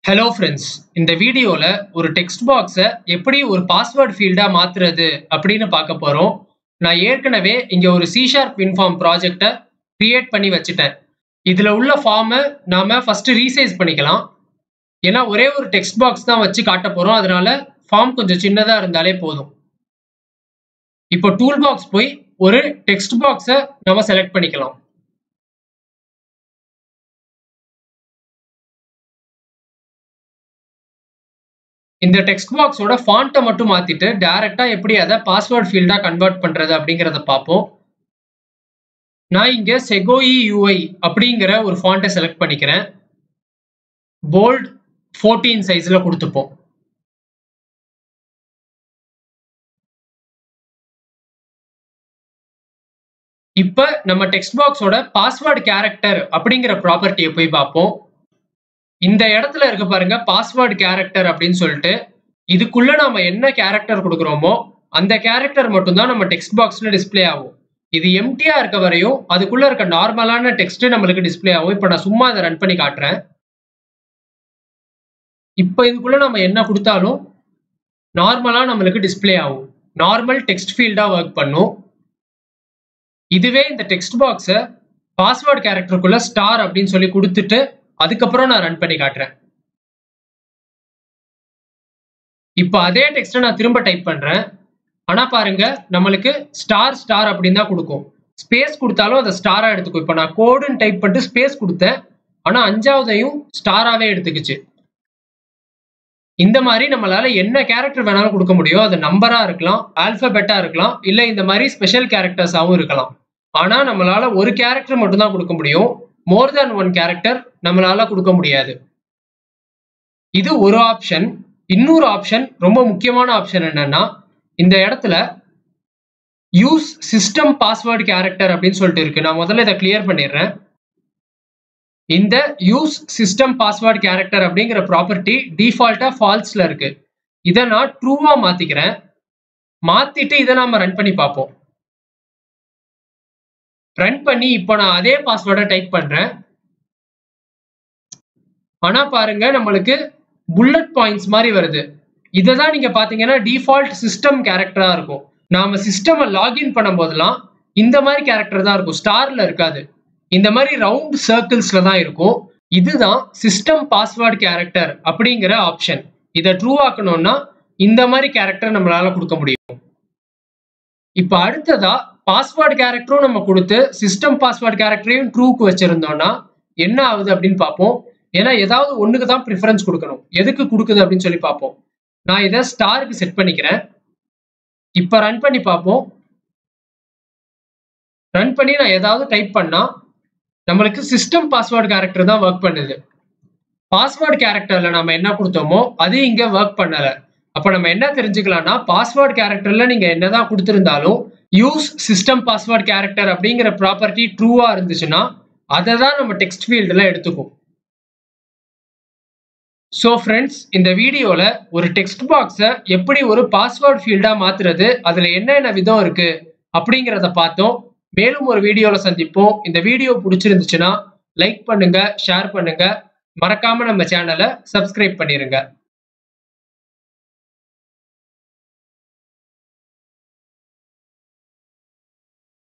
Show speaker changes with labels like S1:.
S1: hello friends இந்த வீடியோல ஒரு டெக்ஸ்ட் பாக்ஸை எப்படி ஒரு பாஸ்வேர்ட் ஃபீல்டா மாத்துறது அப்படின்னு பார்க்க போறோம் நான் ஏற்கனவே இங்க ஒரு சி ஷார்ப் இன்ஃபார்ம் ப்ராஜெக்டை கிரியேட் பண்ணி வச்சுட்டேன் இதுல உள்ள ஃபார்மை நாம ஃபர்ஸ்ட் ரீசைஸ் பண்ணிக்கலாம் ஏன்னா ஒரே ஒரு டெக்ஸ்ட் பாக்ஸ் தான் வச்சு காட்ட போறோம் அதனால ஃபார்ம் கொஞ்சம் சின்னதா இருந்தாலே போதும் இப்போ டூல் பாக்ஸ் போய் ஒரு டெக்ஸ்ட் பாக்ஸை நம்ம செலக்ட் பண்ணிக்கலாம் இந்த டெக்ஸ்ட் பாக்ஸோட ஃபாண்ட்டை மட்டும் மாத்திட்டு டைரக்டா எப்படி அதை பாஸ்வேர்ட் ஃபீல்டா கன்வெர்ட் பண்றது அப்படிங்கிறத பார்ப்போம் நான் இங்க செகோஇ யூஐ அப்படிங்கிற ஒரு ஃபாண்ட்டை செலக்ட் பண்ணிக்கிறேன் போல்ட் ஃபோர்டீன் சைஸ்ல கொடுத்துப்போம் இப்ப நம்ம டெக்ஸ்ட் பாக்ஸோட பாஸ்வேர்டு கேரக்டர் அப்படிங்கிற ப்ராப்பர்ட்டியை போய் பார்ப்போம் இந்த இடத்துல இருக்க பாருங்க பாஸ்வேர்டு கேரக்டர் அப்படின்னு சொல்லிட்டு இதுக்குள்ள நாம என்ன கேரக்டர் கொடுக்குறோமோ அந்த கேரக்டர் மட்டும்தான் நம்ம டெக்ஸ்ட் பாக்ஸ்ல டிஸ்பிளே ஆகும் இது எம்டியா இருக்க வரையும் அதுக்குள்ள இருக்க நார்மலான டெக்ஸ்ட் நம்மளுக்கு டிஸ்பிளே ஆகும் இப்போ நான் சும்மா அதை ரன் பண்ணி காட்டுறேன் இப்போ இதுக்குள்ள நம்ம என்ன கொடுத்தாலும் நார்மலா நம்மளுக்கு டிஸ்பிளே ஆகும் நார்மல் டெக்ஸ்ட் ஃபீல்டா ஒர்க் பண்ணும் இதுவே இந்த டெக்ஸ்ட் பாக்ஸை பாஸ்வேர்டு கேரக்டருக்குள்ள ஸ்டார் அப்படின்னு சொல்லி கொடுத்துட்டு அதுக்கப்புறம் நான் ரன் பண்ணி காட்டுறேன் இப்போ அதே டெக்ஸ்ட்டை நான் திரும்ப டைப் பண்றேன் ஆனா பாருங்க நம்மளுக்கு ஸ்டார் ஸ்டார் அப்படின்னு தான் கொடுக்கும் ஸ்பேஸ் கொடுத்தாலும் அதை ஸ்டாரா எடுத்துக்கும் இப்போ நான் கோடுன்னு டைப் பண்ணிட்டு ஸ்பேஸ் கொடுத்தேன் ஆனா அஞ்சாவதையும் ஸ்டாராவே எடுத்துக்கிச்சு இந்த மாதிரி நம்மளால என்ன கேரக்டர் வேணாலும் கொடுக்க முடியும் அது நம்பரா இருக்கலாம் ஆல்பபெட்டா இருக்கலாம் இல்ல இந்த மாதிரி ஸ்பெஷல் கேரக்டர்ஸாவும் இருக்கலாம் ஆனா நம்மளால ஒரு கேரக்டர் மட்டும் தான் கொடுக்க முடியும் மோர் தேன் ஒன் கேரக்டர் நம்மளால கொடுக்க முடியாது இது ஒரு ஆப்ஷன் இன்னொரு ஆப்ஷன் ரொம்ப முக்கியமான ஆப்ஷன் என்னன்னா இந்த இடத்துல யூஸ் சிஸ்டம் பாஸ்வேர்டு கேரக்டர் அப்படின்னு சொல்லிட்டு இருக்கு நான் முதல்ல இதை கிளியர் பண்ணிடுறேன் இந்த யூஸ் சிஸ்டம் பாஸ்வேர்டு கேரக்டர் அப்படிங்கிற ப்ராப்பர்ட்டி டிஃபால்ட்டா ஃபால்ஸ்ல இருக்கு இதை நான் ட்ரூவா மாத்திக்கிறேன் மாத்திட்டு இதை நாம ரன் பண்ணி பார்ப்போம் ரன் பண்ணி இப்போ நான் அதே பாஸ்வேர்டை டைப் பண்றேன் ஆனா பாருங்க நம்மளுக்கு புல்லட் பாயிண்ட்ஸ் மாதிரி வருது இதை தான் நீங்க பாத்தீங்கன்னா டிஃபால்ட் சிஸ்டம் கேரக்டரா இருக்கும் நாம சிஸ்டம் லாகின் பண்ணும் போதெல்லாம் இந்த மாதிரி கேரக்டர் தான் இருக்கும் ஸ்டார்ல இருக்காது இந்த மாதிரி ரவுண்ட் சர்க்கிள்ஸ்ல தான் இருக்கும் இதுதான் சிஸ்டம் பாஸ்வேர்டு கேரக்டர் அப்படிங்கிற ஆப்ஷன் இதை ட்ரூ ஆக்கணும்னா இந்த மாதிரி கேரக்டர் நம்மளால கொடுக்க முடியும் இப்போ அடுத்ததா பாஸ்வேர்டு கேரக்டரும் நம்ம கொடுத்து சிஸ்டம் பாஸ்வேர்டு கேரக்டரையும் ட்ரூக்கு வச்சிருந்தோம்னா என்ன ஆகுது அப்படின்னு பார்ப்போம் ஏன்னா ஏதாவது ஒண்ணுக்கு தான் ப்ரிஃபரன்ஸ் கொடுக்கணும் எதுக்கு கொடுக்குது அப்படின்னு சொல்லி பார்ப்போம் நான் இதை ஸ்டாருக்கு செட் பண்ணிக்கிறேன் இப்போ ரன் பண்ணி பார்ப்போம் ரன் பண்ணி நான் ஏதாவது டைப் பண்ணா நம்மளுக்கு சிஸ்டம் பாஸ்வேர்டு கேரக்டர் தான் ஒர்க் பண்ணுது பாஸ்வேர்டு கேரக்டர்ல நம்ம என்ன கொடுத்தோமோ அது இங்க ஒர்க் பண்ணல அப்ப நம்ம என்ன தெரிஞ்சுக்கலாம்னா பாஸ்வேர்டு கேரக்டர்ல நீங்க என்னதான் கொடுத்திருந்தாலும் யூஸ் சிஸ்டம் பாஸ்வேர்டு கேரக்டர் அப்படிங்கிற ப்ராப்பர்ட்டி ட்ரூவா இருந்துச்சுன்னா அதை தான் நம்ம டெக்ஸ்ட் ஃபீல்டுல எடுத்துக்கும் ஸோ ஃப்ரெண்ட்ஸ் இந்த வீடியோல ஒரு டெக்ஸ்ட் பாக்ஸை எப்படி ஒரு பாஸ்வேர்ட் ஃபீல்டா மாத்துறது அதுல என்னென்ன விதம் இருக்கு அப்படிங்கிறத பார்த்தோம் மேலும் ஒரு வீடியோல சந்திப்போம் இந்த வீடியோ பிடிச்சிருந்துச்சுன்னா லைக் பண்ணுங்க ஷேர் பண்ணுங்க மறக்காம நம்ம சேனலை சப்ஸ்கிரைப் பண்ணிருங்க